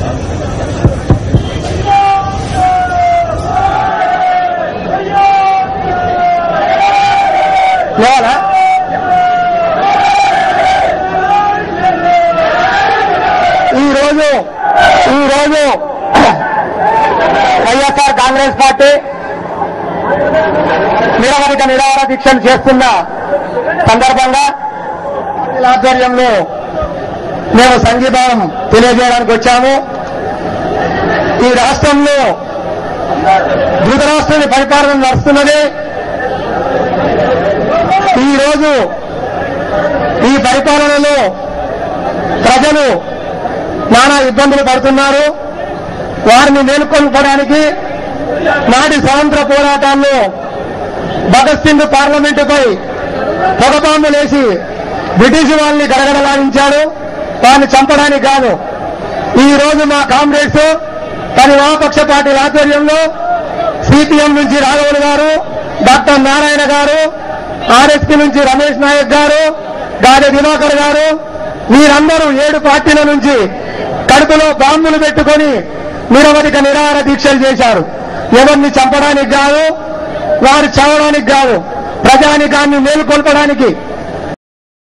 లేవాలా ఈ రోజు ఈ రోజు వైఎస్ఆర్ కాంగ్రెస్ పార్టీ నిరవధిక నిరాహార దీక్షలు చేస్తున్న సందర్భంగా పార్టీల ఆధ్వర్యంలో మేము సంఘీభావం తెలియజేయడానికి వచ్చాము ఈ రాష్ట్రంలో ధృతరాష్ట్రాన్ని పరిపాలన నడుస్తున్నది ఈ రోజు ఈ పరిపాలనలో ప్రజలు నానా ఇబ్బందులు పడుతున్నారు వారిని మేల్కొల్పడానికి నాటి స్వతంత్ర పోరాటాల్లో భగత్ సింగ్ పార్లమెంటుపై పొగబాంబులేసి బ్రిటిష్ వాళ్ళని గడగడలాడించాడు వారిని చంపడానికి కాదు ఈ రోజు మా కామ్రేడ్స్ పని వామపక్ష పార్టీల ఆధ్వర్యంలో సిపిఎం నుంచి రాఘవులు గారు డాక్టర్ నారాయణ గారు ఆర్ఎస్పీ నుంచి రమేష్ నాయక్ గారు గాలి దివాకర్ గారు వీరందరూ ఏడు పార్టీల నుంచి కడుపులో బాంబులు పెట్టుకొని నిరవధిక నిరాహార దీక్షలు చేశారు ఎవరిని చంపడానికి కాదు వారు చావడానికి కాదు ప్రజానికాన్ని మేలుకొల్పడానికి